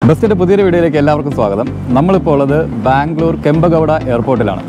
ബസ്സിന്റെ പുതിയൊരു വീഡിയോയിലേക്ക് എല്ലാവർക്കും സ്വാഗതം നമ്മളിപ്പോൾ ഉള്ളത് ബാംഗ്ലൂർ കെമ്പഗൌഡ എയർപോർട്ടിലാണ്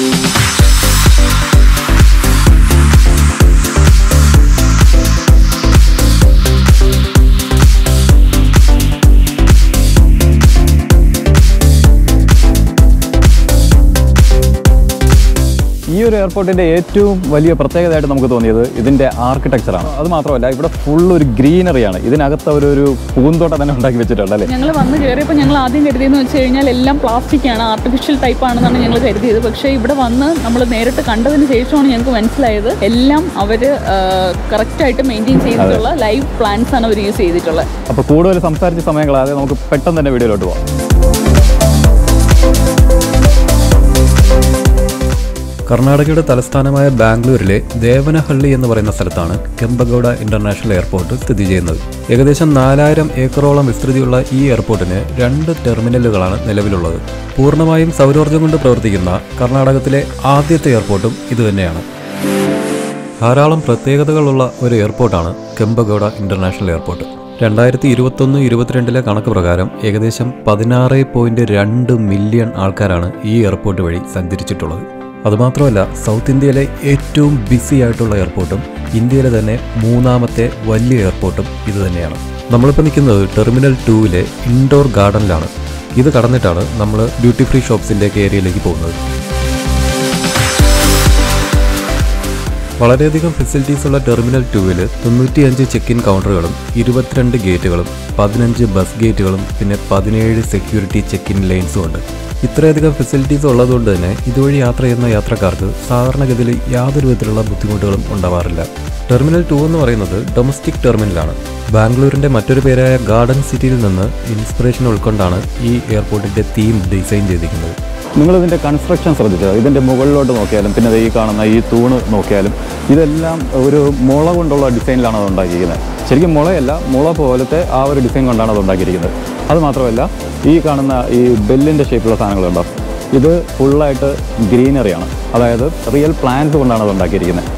ഈ ഒരു എയർപോർട്ടിന്റെ ഏറ്റവും വലിയ പ്രത്യേകതയായിട്ട് നമുക്ക് തോന്നിയത് ഇതിന്റെ ആർക്കിടെക്ചറാണ് അത് മാത്രമല്ല ഇവിടെ ഫുൾ ഒരു ഗ്രീനറിയാണ് ഇതിനകത്ത് അവരൊരു പൂന്തോട്ടം തന്നെ ഉണ്ടാക്കി വെച്ചിട്ടുണ്ട് അല്ലേ ഞങ്ങൾ വന്ന് കയറിയപ്പോൾ ഞങ്ങൾ ആദ്യം കരുതിയെന്ന് വെച്ച് കഴിഞ്ഞാൽ എല്ലാം പ്ലാസ്റ്റിക് ആണ് ആർട്ടിഫിഷ്യൽ ടൈപ്പ് ആണെന്നാണ് ഞങ്ങൾ കരുതിയത് പക്ഷേ ഇവിടെ വന്ന് നമ്മൾ നേരിട്ട് കണ്ടതിന് ശേഷമാണ് ഞങ്ങൾക്ക് മനസ്സിലായത് എല്ലാം അവർ കറക്റ്റായിട്ട് മെയിൻറ്റെയിൻ ചെയ്തിട്ടുള്ള ലൈവ് പ്ലാന്റ്സ് ആണ് അവർ യൂസ് ചെയ്തിട്ടുള്ളത് അപ്പോൾ കൂടുതൽ സംസാരിച്ച സമയങ്ങളാതെ നമുക്ക് പെട്ടെന്ന് തന്നെ വീഡിയോയിലോട്ട് പോകാം കർണാടകയുടെ തലസ്ഥാനമായ ബാംഗ്ലൂരിലെ ദേവനഹള്ളി എന്ന് പറയുന്ന സ്ഥലത്താണ് കെമ്പഗൌഡ ഇന്റർനാഷണൽ എയർപോർട്ട് സ്ഥിതി ചെയ്യുന്നത് ഏകദേശം നാലായിരം ഏക്കറോളം വിസ്തൃതിയുള്ള ഈ എയർപോർട്ടിന് രണ്ട് ടെർമിനലുകളാണ് നിലവിലുള്ളത് പൂർണ്ണമായും സൗരോർജ്ജം കൊണ്ട് പ്രവർത്തിക്കുന്ന കർണാടകത്തിലെ ആദ്യത്തെ എയർപോർട്ടും ഇതുതന്നെയാണ് ധാരാളം പ്രത്യേകതകളുള്ള ഒരു എയർപോർട്ടാണ് കെമ്പഗൌഡ ഇന്റർനാഷണൽ എയർപോർട്ട് രണ്ടായിരത്തി ഇരുപത്തൊന്ന് ഇരുപത്തിരണ്ടിലെ കണക്ക് പ്രകാരം ഏകദേശം പതിനാറ് പോയിന്റ് രണ്ട് മില്യൺ ആൾക്കാരാണ് ഈ എയർപോർട്ട് വഴി സഞ്ചരിച്ചിട്ടുള്ളത് അതുമാത്രമല്ല സൗത്ത് ഇന്ത്യയിലെ ഏറ്റവും ബിസി ആയിട്ടുള്ള എയർപോർട്ടും ഇന്ത്യയിലെ തന്നെ മൂന്നാമത്തെ വലിയ എയർപോർട്ടും ഇത് തന്നെയാണ് നമ്മളിപ്പോൾ നിൽക്കുന്നത് ടെർമിനൽ ടൂവിലെ ഇൻഡോർ ഗാർഡനിലാണ് ഇത് കടന്നിട്ടാണ് നമ്മൾ ഡ്യൂട്ടി ഫ്രീ ഷോപ്സിൻ്റെ ഏരിയയിലേക്ക് പോകുന്നത് വളരെയധികം ഫെസിലിറ്റീസ് ഉള്ള ടെർമിനൽ ടൂവിൽ തൊണ്ണൂറ്റിയഞ്ച് ചെക്ക് ഇൻ കൗണ്ടറുകളും ഇരുപത്തിരണ്ട് ഗേറ്റുകളും പതിനഞ്ച് ബസ് ഗേറ്റുകളും പിന്നെ പതിനേഴ് സെക്യൂരിറ്റി ചെക്ക് ഇൻ ലൈൻസും ഉണ്ട് ഇത്രയധികം ഫെസിലിറ്റീസ് ഉള്ളതുകൊണ്ട് തന്നെ ഇതുവഴി യാത്ര ചെയ്യുന്ന യാത്രക്കാർക്ക് സാധാരണഗതിയിൽ യാതൊരു വിധത്തിലുള്ള ബുദ്ധിമുട്ടുകളും ഉണ്ടാവാറില്ല ടെർമിനൽ ടു എന്ന് പറയുന്നത് ഡൊമസ്റ്റിക് ടെർമിനലാണ് ബാംഗ്ലൂരിന്റെ മറ്റൊരു പേരായ ഗാർഡൻ സിറ്റിയിൽ നിന്ന് ഇൻസ്പിറേഷൻ ഉൾക്കൊണ്ടാണ് ഈ എയർപോർട്ടിന്റെ തീം ഡിസൈൻ ചെയ്തിരിക്കുന്നത് നിങ്ങൾ ഇതിന്റെ കൺസ്ട്രക്ഷൻ ശ്രദ്ധിച്ചത് ഇതിന്റെ മുകളിലോട്ട് നോക്കിയാലും പിന്നെ ദേ ഈ കാണുന്ന ഈ തൂണ് നോക്കിയാലും ഇതെല്ലാം ഒരു മുള കൊണ്ടുള്ള ഡിസൈനിലാണ് അത് ഉണ്ടാക്കിയിരിക്കുന്നത് ശരിക്കും മുളയല്ല മുള പോലത്തെ ആ ഒരു ഡിസൈൻ കൊണ്ടാണ് അത് ഉണ്ടാക്കിയിരിക്കുന്നത് അത് മാത്രമല്ല ഈ കാണുന്ന ഈ ബെല്ലിൻ്റെ ഷേപ്പുള്ള സാധനങ്ങളുണ്ടോ ഇത് ഫുള്ളായിട്ട് ഗ്രീനറിയാണ് അതായത് റിയൽ പ്ലാന്റ്സ് കൊണ്ടാണ് അത് ഉണ്ടാക്കിയിരിക്കുന്നത്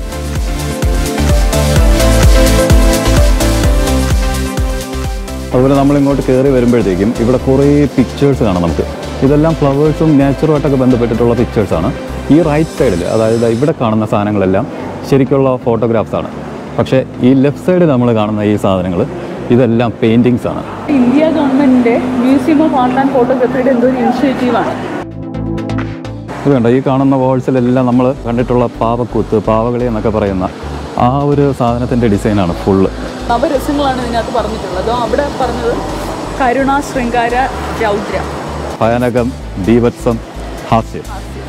അതുപോലെ നമ്മൾ ഇങ്ങോട്ട് കയറി വരുമ്പോഴത്തേക്കും ഇവിടെ കുറേ പിക്ചേഴ്സ് കാണാം നമുക്ക് ഇതെല്ലാം ഫ്ലവേഴ്സും നേച്ചറുമായിട്ടൊക്കെ ബന്ധപ്പെട്ടിട്ടുള്ള പിക്ചേഴ്സാണ് ഈ റൈറ്റ് സൈഡിൽ അതായത് ഇവിടെ കാണുന്ന സാധനങ്ങളെല്ലാം ശരിക്കുള്ള ഫോട്ടോഗ്രാഫ്സ് ആണ് പക്ഷേ ഈ ലെഫ്റ്റ് സൈഡിൽ നമ്മൾ കാണുന്ന ഈ സാധനങ്ങൾ ഇതെല്ലാം പെയിൻറ്റിങ്സ് ആണ് ഇന്ത്യ ഗവൺമെൻറ്റിൻ്റെ മ്യൂസിയം ഓഫ് ആർട്ട് ആൻഡ് ഫോട്ടോഗ്രാഫിയുടെ എന്തോ ഒരു ഇനിഷ്യേറ്റീവാണ് ഇത് കണ്ടോ ഈ കാണുന്ന വാൾസിലെല്ലാം നമ്മൾ കണ്ടിട്ടുള്ള പാവക്കൂത്ത് പാവകളി എന്നൊക്കെ പറയുന്ന ആ ഒരു സാധനത്തിൻ്റെ ഡിസൈനാണ് ഫുള്ള് നവരസങ്ങളാണ് ഇതിനകത്ത് പറഞ്ഞിട്ടുള്ളത് അവിടെ പറഞ്ഞത് കരുണ ശൃംഗാര രൗദ്ര ഭയാനകം ദീപത്സം ഹാസ്യം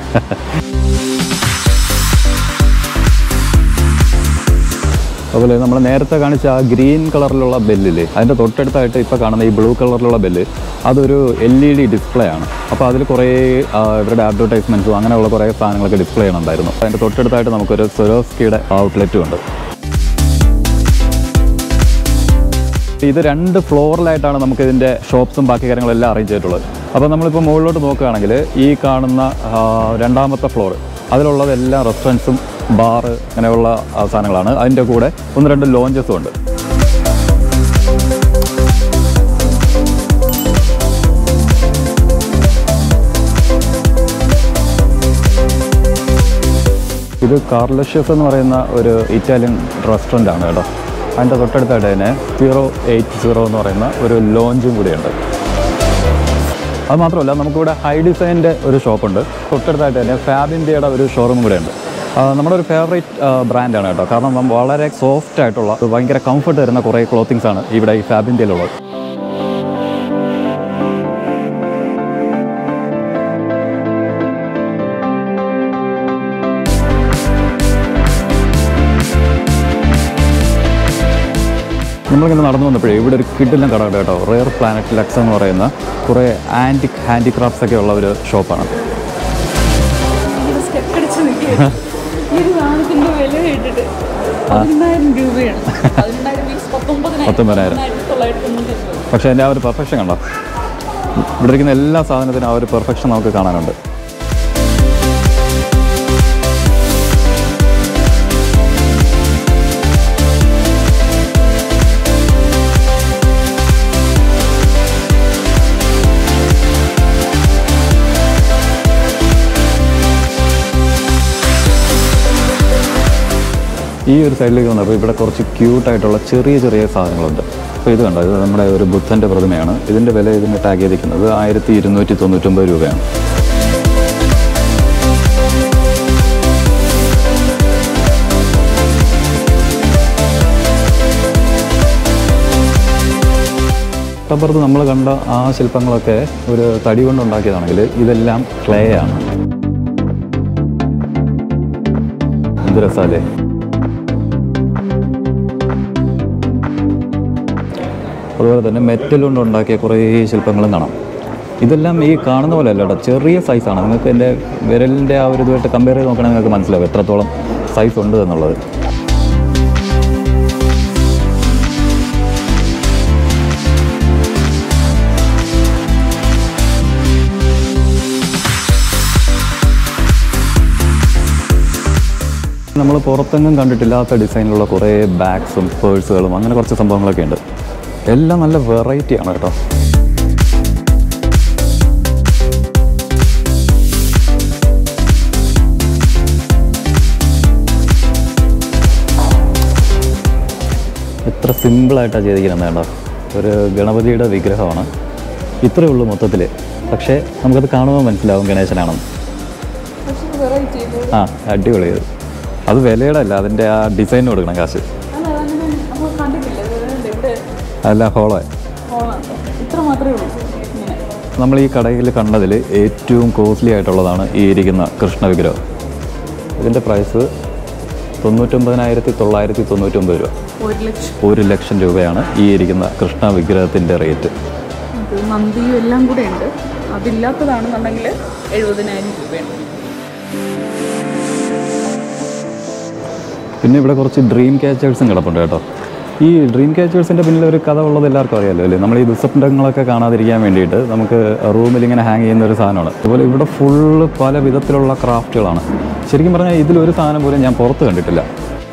അതുപോലെ നമ്മൾ നേരത്തെ കാണിച്ച ആ ഗ്രീൻ കളറിലുള്ള ബെല്ലില്ലേ അതിൻ്റെ തൊട്ടടുത്തായിട്ട് ഇപ്പോൾ കാണുന്ന ഈ ബ്ലൂ കളറിലുള്ള ബെല്ല് അതൊരു എൽ ഇ ഡി ഡിസ്പ്ലേ ആണ് അപ്പോൾ അതിൽ കുറേ ആ, ഇവരുടെ അഡ്വർടൈസ്മെൻറ്റ്സും അങ്ങനെയുള്ള കുറേ സാധനങ്ങളൊക്കെ ഡിസ്പ്ലേ ചെയ്യണുണ്ടായിരുന്നു അതിൻ്റെ തൊട്ടടുത്തായിട്ട് നമുക്കൊരു സ്വരോസ്കിയുടെ ഔട്ട്ലെറ്റും ഉണ്ട് ഇത് രണ്ട് ഫ്ലോറിലായിട്ടാണ് നമുക്ക് ഇതിൻ്റെ ഷോപ്സും ബാക്കി കാര്യങ്ങളെല്ലാം അറേഞ്ച് ചെയ്തിട്ടുള്ളത് അപ്പോൾ നമ്മളിപ്പോൾ മുകളിലോട്ട് നോക്കുകയാണെങ്കിൽ ഈ കാണുന്ന ആ, രണ്ടാമത്തെ ഫ്ലോർ അതിലുള്ളതെല്ലാം റെസ്റ്റോറൻറ്റ്സും ബാറ് അങ്ങനെയുള്ള ആ, സാധനങ്ങളാണ് അതിൻ്റെ കൂടെ ഒന്ന് രണ്ട് ലോഞ്ചസും ഉണ്ട് ഇത് കാർലഷ്യസ് എന്ന് പറയുന്ന ഒരു ഇറ്റാലിയൻ റെസ്റ്റോറൻ്റ് ആണ് കേട്ടോ അതിൻ്റെ തൊട്ടടുത്തായിട്ട് തന്നെ സീറോ എയ്റ്റ് സീറോ എന്ന് പറയുന്ന ഒരു ലോഞ്ചും കൂടിയുണ്ട് അത് മാത്രമല്ല നമുക്കിവിടെ ഹൈ ഡിസൈൻ്റെ ഒരു ഷോപ്പുണ്ട് തൊട്ടടുത്തായിട്ട് തന്നെ ഫാബ് ഇന്ത്യയുടെ ഒരു ഷോറൂം കൂടെ ഉണ്ട് ആ, നമ്മുടെ ഒരു ഫേവറേറ്റ് ബ്രാൻഡാണ് കേട്ടോ കാരണം നമ്മ വളരെ സോഫ്റ്റ് ആയിട്ടുള്ള ഭയങ്കര കംഫർട്ട് തരുന്ന കുറേ ക്ലോത്തിങ്സ് ആണ് ഇവിടെ ഈ ഫാബ് ഇന്ത്യയിലുള്ളത് നമ്മളിങ്ങനെ നടന്നു വന്നപ്പോഴേ ഇവിടെ ഒരു കിഡിലും കട ഉണ്ട് കേട്ടോ റെയർ പ്ലാനറ്റ് ലക്സ് എന്ന് പറയുന്ന കുറേ ആൻറ്റിക് ഹാൻഡിക്രാഫ്റ്റ്സ് ഒക്കെ ഉള്ള ഒരു ഷോപ്പാണ് സ്റ്റെപ്പ് അടിച്ച് നിൽക്കുക ഈ ഒരു സാധനത്തിൻ്റെ വില കേട്ടിട്ട് പതിനെണ്ണായിരം രൂപയാണ് പതിനെണ്ണായിരം മീൻസ് പത്തൊമ്പതിനായിരം പത്തൊമ്പതിനായിരം. പതിനെണ്ണായിരത്തി തൊള്ളായിരത്തി തൊണ്ണൂറ്റി ഒൻപത് പക്ഷേ അതിൻ്റെ ആ ഒരു പെർഫെക്ഷൻ കണ്ടോ ഇവിടെ ഇരിക്കുന്ന എല്ലാ സാധനത്തിനും ആ ഒരു പെർഫെക്ഷൻ നമുക്ക് കാണാനുണ്ട് ഈ ഒരു സൈഡിലേക്ക് വന്നപ്പോൾ ഇവിടെ കുറച്ച് ക്യൂട്ടായിട്ടുള്ള ചെറിയ ചെറിയ സാധനങ്ങളുണ്ട് അപ്പോൾ ഇത് കണ്ടോ ഇത് നമ്മുടെ ഒരു ബുദ്ധൻ്റെ പ്രതിമയാണ് ഇതിൻ്റെ വില ഇതിന് ടാഗ് ചെയ്തിരിക്കുന്നത് ആയിരത്തി ഇരുന്നൂറ്റി തൊണ്ണൂറ്റൊമ്പത് രൂപയാണ് തൊട്ടപ്പുറത്ത് നമ്മൾ കണ്ട ആ ശില്പങ്ങളൊക്കെ ഒരു തടി കൊണ്ടുണ്ടാക്കിയതാണെങ്കിൽ ഇതെല്ലാം ക്ലേ ആണ് എന്ത് രസാലേ അതുപോലെ തന്നെ മെറ്റൽ കൊണ്ട് ഉണ്ടാക്കിയ കുറേ ശില്പങ്ങളും കാണാം ഇതെല്ലാം ഈ കാണുന്ന പോലെ അല്ല കേട്ടോ ചെറിയ സൈസാണ് നിങ്ങൾക്ക് എൻ്റെ വിരലിൻ്റെ ആ ഒരു ഇതുമായിട്ട് കമ്പയർ ചെയ്ത് നോക്കണമെങ്കിൽ നിങ്ങൾക്ക് മനസ്സിലാവും എത്രത്തോളം സൈസ് ഉണ്ട് എന്നുള്ളത് നമ്മൾ പുറത്തെങ്ങും കണ്ടിട്ടില്ലാത്ത ഡിസൈനിലുള്ള കുറേ ബാഗ്സും പേഴ്സുകളും അങ്ങനെ കുറച്ച് സംഭവങ്ങളൊക്കെ ഉണ്ട് എല്ലാം നല്ല വെറൈറ്റി ആണ് കേട്ടോ എത്ര സിമ്പിളായിട്ടാണ് ചെയ്തിരിക്കുന്നത് കേട്ടോ ഒരു ഗണപതിയുടെ വിഗ്രഹമാണ് ഇത്രയേ ഉള്ളൂ മൊത്തത്തിൽ പക്ഷേ നമുക്കത് കാണുമ്പോൾ മനസ്സിലാവും ഗണേശനാണെന്ന് ആ അടിപൊളി ഇത് അത് വിലയുടെ അല്ല അതിൻ്റെ ആ ഡിസൈൻ കൊടുക്കണം കാശ് അല്ല ഹോളോ ഇത്ര മാത്രമേ ഉള്ളൂ ഇങ്ങനെ നമ്മൾ ഈ കടയിൽ കണ്ടതിൽ ഏറ്റവും കോസ്റ്റ്ലി ആയിട്ടുള്ളതാണ് ഈ ഇരിക്കുന്ന കൃഷ്ണ വിഗ്രഹം ഇതിൻ്റെ പ്രൈസ് തൊണ്ണൂറ്റൊമ്പതിനായിരത്തി തൊള്ളായിരത്തി തൊണ്ണൂറ്റൊമ്പത് രൂപ ഒരു ലക്ഷം ഒരു ലക്ഷം രൂപയാണ് ഈ ഇരിക്കുന്ന കൃഷ്ണ വിഗ്രഹത്തിൻ്റെ റേറ്റ് ഇത് നന്ദിയും എല്ലാം കൂടെ ഉണ്ട് അതില്ലാത്തതാണെന്നുണ്ടെങ്കിൽ എഴുപതിനായിരം രൂപയാണ് പിന്നെ ഇവിടെ കുറച്ച് ഡ്രീം ക്യാച്ചേഴ്സും കിടപ്പുണ്ട് കേട്ടോ ഈ ഡ്രീം ക്യാച്ചേഴ്സിൻ്റെ പിന്നിൽ ഒരു കഥ ഉള്ളത് എല്ലാവർക്കും അറിയാമല്ലോ അല്ലേ നമ്മൾ ഈ ദുസ്വപ്നങ്ങളൊക്കെ കാണാതിരിക്കാൻ വേണ്ടിയിട്ട് നമുക്ക് റൂമിൽ ഇങ്ങനെ ഹാങ് ചെയ്യുന്ന ഒരു സാധനമാണ് അതുപോലെ ഇവിടെ ഫുള്ള് പല വിധത്തിലുള്ള ക്രാഫ്റ്റുകളാണ് ശരിക്കും പറഞ്ഞാൽ ഇതിലൊരു സാധനം പോലും ഞാൻ പുറത്ത് കണ്ടിട്ടില്ല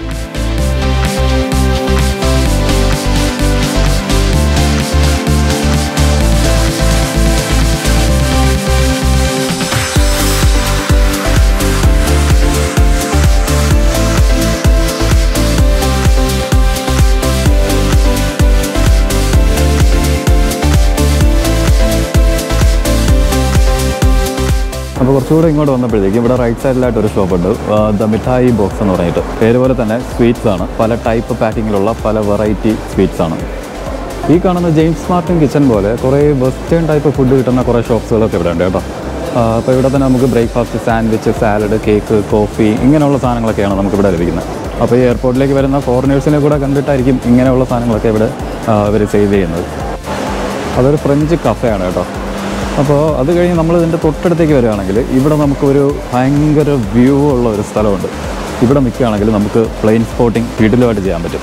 അപ്പോൾ കുറച്ചുകൂടെ ഇങ്ങോട്ട് വന്നപ്പോഴത്തേക്കും ഇവിടെ റൈറ്റ് സൈഡിലായിട്ട് ഒരു ഷോപ്പ് ഉണ്ട് ദ മിഠായി ബോക്സ് എന്ന് പറഞ്ഞിട്ട് പേര് പോലെ തന്നെ സ്വീറ്റ്സ് ആണ് പല ടൈപ്പ് പാക്കിങ്ങിലുള്ള പല വെറൈറ്റി സ്വീറ്റ്സ് ആണ് ഈ കാണുന്ന ജെയിംസ് മാർട്ടിൻ കിച്ചൺ പോലെ കുറേ വെസ്റ്റേൺ ടൈപ്പ് ഫുഡ് കിട്ടുന്ന കുറേ ഷോപ്സുകളൊക്കെ ഇവിടെ ഉണ്ട് കേട്ടോ അപ്പോൾ ഇവിടെ തന്നെ നമുക്ക് breakfast sandwich salad cake coffee ഇങ്ങനെയുള്ള സാധനങ്ങളൊക്കെയാണ് നമുക്ക് ഇവിടെ ലഭിക്കുന്നത് അപ്പോൾ ഈ എയർപോർട്ടിലേക്ക് വരുന്ന ഫോറിനേഴ്സിനെ കൂടെ കണ്ടിട്ടായിരിക്കും ഇങ്ങനെയുള്ള സാധനങ്ങളൊക്കെ ഇവിടെ ഇവർ സെയിൽ ചെയ്യുന്നത് അതൊരു ഫ്രഞ്ച് കഫേയാണ് കേട്ടോ അപ്പോൾ അത് കഴിഞ്ഞ് നമ്മൾ ഇതിൻ്റെ തൊട്ടടുത്തേക്ക് വരികയാണെങ്കിൽ ഇവിടെ നമുക്കൊരു ഭയങ്കര വ്യൂ ഉള്ള ഒരു സ്ഥലമുണ്ട് ഇവിടെ നിൽക്കുകയാണെങ്കിൽ നമുക്ക് പ്ലെയിൻ സ്പോട്ടിംഗ് വീട്ടിലുമായിട്ട് ചെയ്യാൻ പറ്റും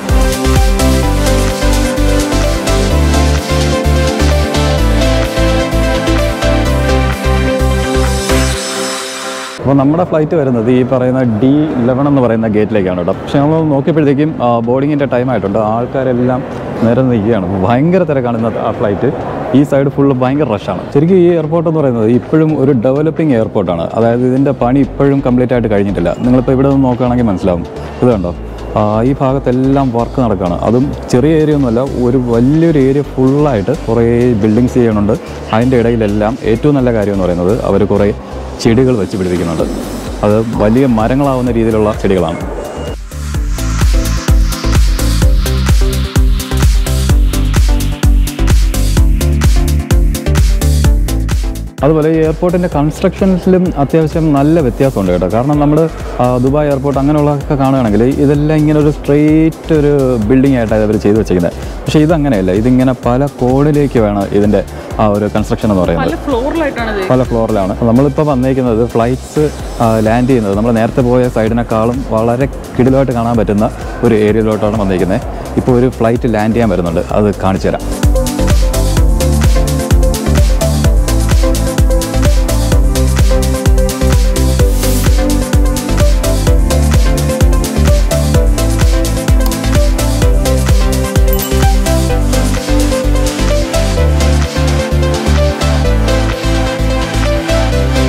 അപ്പോൾ നമ്മുടെ ഫ്ലൈറ്റ് വരുന്നത് ഈ പറയുന്ന ഡി ഇലവൻ എന്ന് പറയുന്ന ഗേറ്റിലേക്കാണ് കേട്ടോ പക്ഷേ നമ്മൾ നോക്കിയപ്പോഴത്തേക്കും ബോർഡിങ്ങിൻ്റെ ടൈം ആയിട്ടുണ്ട് ആൾക്കാരെല്ലാം നിരന്ന് നിൽക്കുകയാണ് അപ്പോൾ ഭയങ്കര തിരക്കാണ് ഇന്നത്തെ ആ ഫ്ലൈറ്റ് ഈ സൈഡ് ഫുള്ള് ഭയങ്കര റഷാണ് ശരിക്കും ഈ എയർപോർട്ട് എന്ന് പറയുന്നത് ഇപ്പോഴും ഒരു ഡെവലപ്പിംഗ് എയർപോർട്ടാണ് അതായത് ഇതിൻ്റെ പണി ഇപ്പോഴും കംപ്ലീറ്റ് ആയിട്ട് കഴിഞ്ഞിട്ടില്ല നിങ്ങളിപ്പോൾ ഇവിടെ നിന്ന് നോക്കുകയാണെങ്കിൽ മനസ്സിലാവും ഇത് കണ്ടോ ആ, ഈ ഭാഗത്തെല്ലാം വർക്ക് നടക്കുകയാണ് അതും ചെറിയ ഏരിയ ഒന്നുമല്ല ഒരു വലിയൊരു ഏരിയ ഫുള്ളായിട്ട് കുറേ ബിൽഡിങ്സ് ചെയ്യണുണ്ട് അതിൻ്റെ ഇടയിലെല്ലാം ഏറ്റവും നല്ല കാര്യം എന്ന് പറയുന്നത് അവർ കുറേ ചെടികൾ വെച്ച് പിടിപ്പിക്കുന്നുണ്ട് അത് വലിയ മരങ്ങളാവുന്ന രീതിയിലുള്ള ചെടികളാണ് അതുപോലെ ഈ എയർപോർട്ടിൻ്റെ കൺസ്ട്രക്ഷൻസിലും അത്യാവശ്യം നല്ല വ്യത്യാസമുണ്ട് കേട്ടോ കാരണം നമ്മൾ ദുബായ് എയർപോർട്ട് അങ്ങനെയുള്ളതൊക്കെ കാണുകയാണെങ്കിൽ ഇതെല്ലാം ഇങ്ങനെ ഒരു സ്ട്രെയിറ്റ് ഒരു ബിൽഡിംഗ് ആയിട്ടാണ് അവർ ചെയ്തു വെച്ചിരിക്കുന്നത് പക്ഷേ ഇതങ്ങനെയല്ല ഇതിങ്ങനെ പല കോണിലേക്ക് വേണം ഇതിൻ്റെ ആ ഒരു കൺസ്ട്രക്ഷൻ എന്ന് പറയുന്നത് പല ഫ്ലോറിലായിട്ടാണ് ഇത് പല ഫ്ലോറിലാണ് നമ്മളിപ്പോൾ വന്നേക്കുന്നത് ഫ്ലൈറ്റ്സ് ലാൻഡ് ചെയ്യുന്നത് നമ്മൾ നേരത്തെ പോയ സൈഡിനേക്കാളും വളരെ കിടിലമായിട്ട് കാണാൻ പറ്റുന്ന ഒരു ഏരിയയിലോട്ടാണ് വന്നിരിക്കുന്നത് ഇപ്പോൾ ഒരു ഫ്ലൈറ്റ് ലാൻഡ് ചെയ്യാൻ വരുന്നുണ്ട് അത് കാണിച്ചു തരാം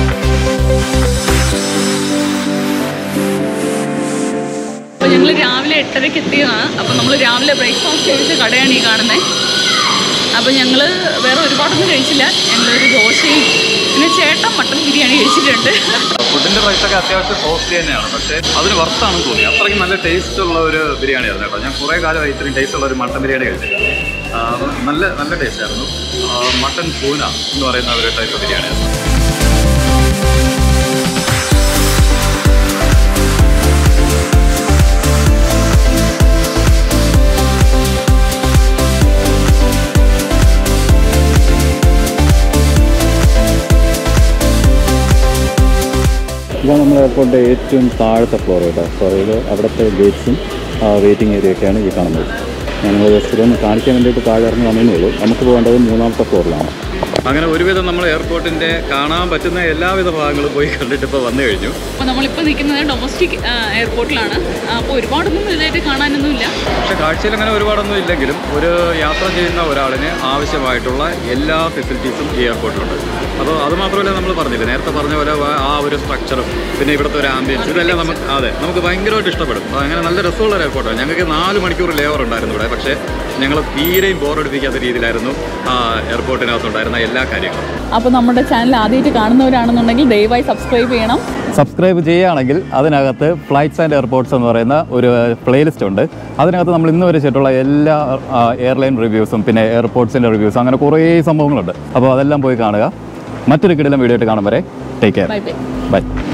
അപ്പോൾ ഞങ്ങൾ രാവിലെ രാവിലെ ബ്രേക്ക്ഫാസ്റ്റ് കഴിച്ച കടയാണ് ഈ കാണുന്നത് അപ്പോൾ ഞങ്ങൾ വേറെ ഒരുപാടൊന്നും കഴിച്ചില്ല ഞങ്ങളൊരു ദോശയും പിന്നെ ചേട്ടൻ മട്ടൻ ബിരിയാണി കഴിച്ചിട്ടുണ്ട് ഫുഡിന്റെ പ്രൈസ് ഒക്കെ അത്യാവശ്യം കോസ്റ്റ്ലി തന്നെയാണ് പക്ഷേ അതിന് വർത്താണെന്ന് തോന്നി അത്രയ്ക്ക് നല്ല ടേസ്റ്റ് ഉള്ള ഒരു ബിരിയാണി ആയിരുന്നു കേട്ടോ ഞാൻ കുറേ കാലമായി ഇത്രയും ടേസ്റ്റ് ഉള്ള ഒരു മട്ടൻ ബിരിയാണി കഴിച്ചിട്ട് ആ, നല്ല നല്ല ടേസ്റ്റ് ആയിരുന്നു ആ, മട്ടൻ പൂന എന്ന് പറയുന്ന ഒരു ടൈപ്പ് ബിരിയാണി ആയിരുന്നു ഇതാണ് നമ്മുടെ എയർപോർട്ടിൻ്റെ ഏറ്റവും താഴത്തെ ഫ്ലോർ കേട്ടോ സോ ഇത് അവിടുത്തെ ഗേറ്റ്സും വെയിറ്റിംഗ് ഏരിയ ഒക്കെയാണ് ഈ കാണുന്നത് ഞങ്ങൾ ജസ്റ്റ് ഇതൊന്ന് കാണിക്കാൻ വേണ്ടിയിട്ട് താഴെ ഇറങ്ങി വന്നേ ഉള്ളൂ നമുക്ക് പോകേണ്ടത് മൂന്നാമത്തെ ഫ്ലോറിലാണ് അങ്ങനെ ഒരുവിധം നമ്മൾ എയർപോർട്ടിൻ്റെ കാണാൻ പറ്റുന്ന എല്ലാവിധ ഭാഗങ്ങളും പോയി കണ്ടിട്ട് ഇപ്പോൾ വന്നു കഴിഞ്ഞു അപ്പോൾ നമ്മളിപ്പോൾ നിൽക്കുന്നത് ഡൊമസ്റ്റിക് എയർപോർട്ടിലാണ് അപ്പോൾ ഒരുപാടൊന്നും ഇതായിട്ട് കാണാനൊന്നുമില്ല പക്ഷെ കാഴ്ചയിൽ അങ്ങനെ ഒരുപാടൊന്നും ഇല്ലെങ്കിലും ഒരു യാത്ര ചെയ്യുന്ന ഒരാളിന് ആവശ്യമായിട്ടുള്ള എല്ലാ ഫെസിലിറ്റീസും ഈ എയർപോർട്ടിലുണ്ട് അപ്പോൾ അത് മാത്രമല്ല നമ്മൾ പറഞ്ഞില്ല നേരത്തെ പറഞ്ഞ പോലെ വ- ആ ഒരു സ്ട്രക്ചറും പിന്നെ ഇവിടുത്തെ ഒരു ആംബിയൻസ് ഇതെല്ലാം നമുക്ക് അതെ നമുക്ക് ഭയങ്കരമായിട്ട് ഇഷ്ടപ്പെടും അപ്പോൾ അങ്ങനെ നല്ല രസമുള്ള ഒരു എയർപോർട്ടാണ് ഞങ്ങൾക്ക് നാല് മണിക്കൂർ ലേവർ ഉണ്ടായിരുന്നു ഇവിടെ പക്ഷേ ഞങ്ങൾ തീരെയും ബോറടിപ്പിക്കാത്ത രീതിയിലായിരുന്നു ആ എയർപോർട്ടിനകത്തുണ്ടായിരുന്ന എല്ലാ കാര്യങ്ങളും അപ്പോൾ നമ്മുടെ ചാനൽ ആദ്യമായിട്ട് കാണുന്നവരാണെന്നുണ്ടെങ്കിൽ ദയവായി സബ്സ്ക്രൈബ് ചെയ്യണം സബ്സ്ക്രൈബ് ചെയ്യുകയാണെങ്കിൽ അതിനകത്ത് ഫ്ലൈറ്റ്സ് ആൻഡ് എയർപോർട്ട്സ് എന്ന് പറയുന്ന ഒരു പ്ലേലിസ്റ്റ് ഉണ്ട് അതിനകത്ത് നമ്മൾ ഇന്ന് വരെ ചെയ്തിട്ടുള്ള എല്ലാ എയർലൈൻ റിവ്യൂസും പിന്നെ എയർപോർട്ട്സിൻ്റെ റിവ്യൂസും അങ്ങനെ കുറേ സംഭവങ്ങളുണ്ട് അപ്പോൾ അതെല്ലാം പോയി കാണുക മറ്റൊരു കിടിലം വീഡിയോ ആയിട്ട് കാണും വരെ take care bye bye by